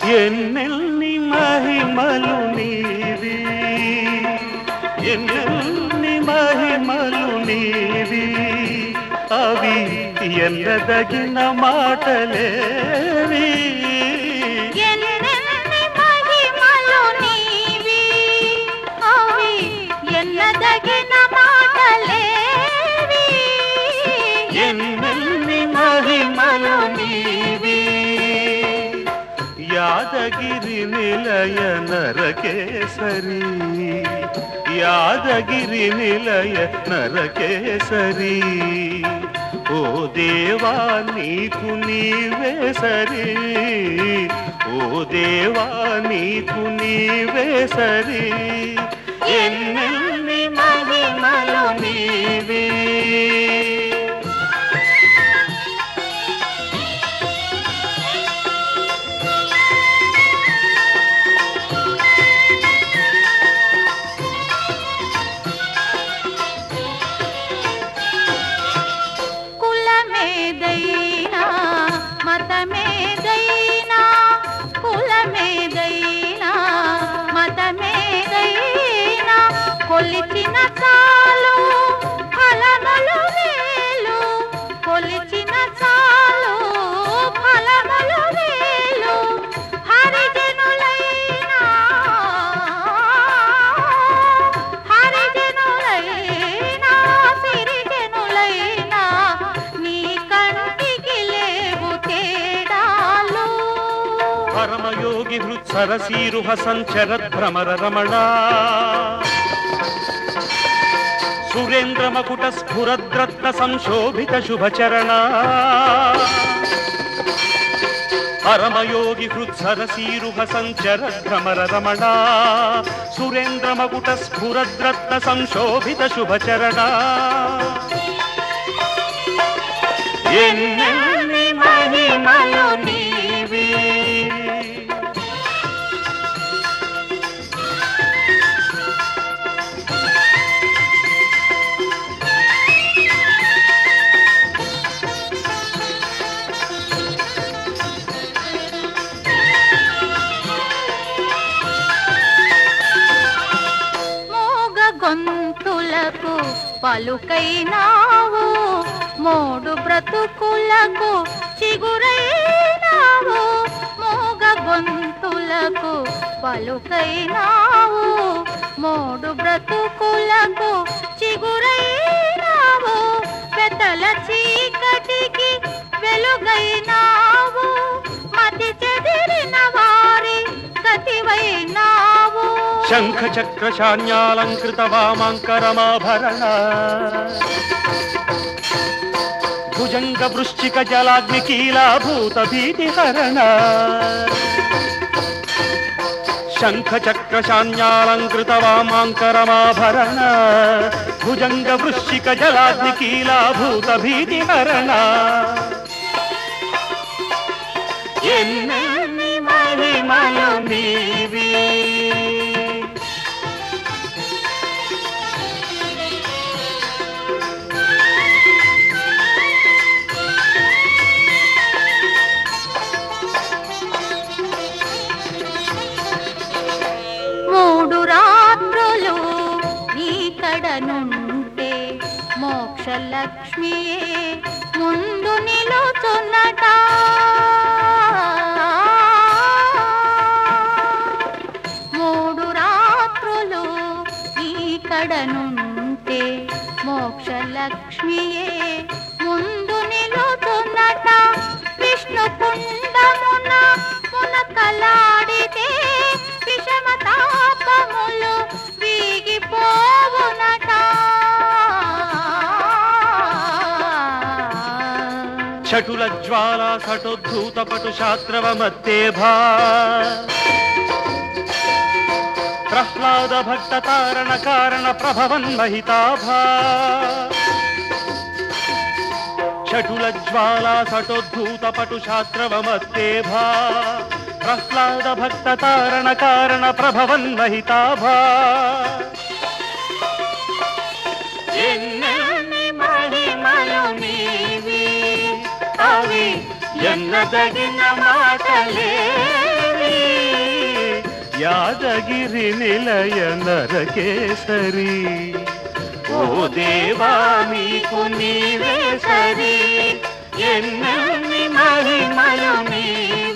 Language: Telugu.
ఎన్నెల్ని మహిమలు నీవి ఎన్నెల్ని మహిమలు నీవి అవి ఎన్నదగిన మాటలేవి ఎన్నెన్ని మహిమలు నీవి అవి ఎన్నదగిన మాటలేవి ఎన్నెల్ని మహిమలు నీవి యాదగిరి నిలయ నరకేసరి యాదగిరి నిలయ నరకేసరి ఓ దేవా నీకు నీవే సరి ఓ దేవా నీకు నీవే సరి ఎన్నెల్ని మహిమలు నీవే కులమేదైనా మతమేదైనా కులమేదైనా మతమేదైనా కొలిచిన చాలు ఫలములు వేలు కొలిచిన చాలు ఫలములు వేలు హరిజనులైనా హరిజనులైనా సిరిజనులైనా నీ కంటికి లేవు తేడాలు పరమయోగి హృత్సరసీరుహ సంచర భ్రమర రమణ సురేంద్ర మకుట స్ఫురద్రత్న సంశోభిత శుభచరణ పరమయోగి హృత్సరసీరుహ సంచర భ్రమర రమణ సురేంద్ర మకుట స్ఫురద్రత్న సంశోభిత శుభచరణ ఎన్నెన్ని మహిమలు నీవే మోగ గొంతులకు పలుకైనావు మోడు బ్రతుకులకు చిగురైనావు మోగ గొంతులకు పలుకైనావు మోడు బ్రతుకులకు చిగురైనావు పెద్దల చీకటికి వెలుగైనావు మతి చెదిరిన వారి గతివైనావు శంఖ చక్ర శాన్యాలంకృత వామాంకరమాభరణ భుజంగ వృశ్చిక జలాగ్ని కీలాభూత భీతి హరణ శంఖ చక్ర శాన్యాలంకృత వామాంకరమాభరణ భుజంగ వృశ్చిక జలాగ్ని కీలాభూత భీతి హరణ ఎన్నెన్ని మహిమలు నీవే మూడు రాత్రులు నీ కడనుంటే మోక్ష లక్ష్మియే ముందు నిలుచున్నట మూడు రాత్రులు ఈ కడనుంటే మోక్ష లక్ష్మియే ముందు నిలుచున్నట విష్ణు కుండమున మునకలాడితే విషమ తాపములు వీగిపోవునట చటుల జ్వాల సటోద్ధూత పటు శాస్త్రవ మత్తేభా ప్రహ్లాద భక్త తారణ కారణ ప్రభవన్ మహితాభా చటుల జ్వాల సటోద్ధూత పటు శాస్త్రవ మత్తేభా ప్రహ్లాద భక్త తారణ కారణ ప్రభవన్ మహితాభా ఎన్నెన్ని మహిమలు నీవి అవి ఎన్నదగిన మాటలేవి యాదగిరి నిలయ నరకేసరి ఓ దేవా నీకు నీవే సరి ఎన్నెన్ని మహిమలు నీవే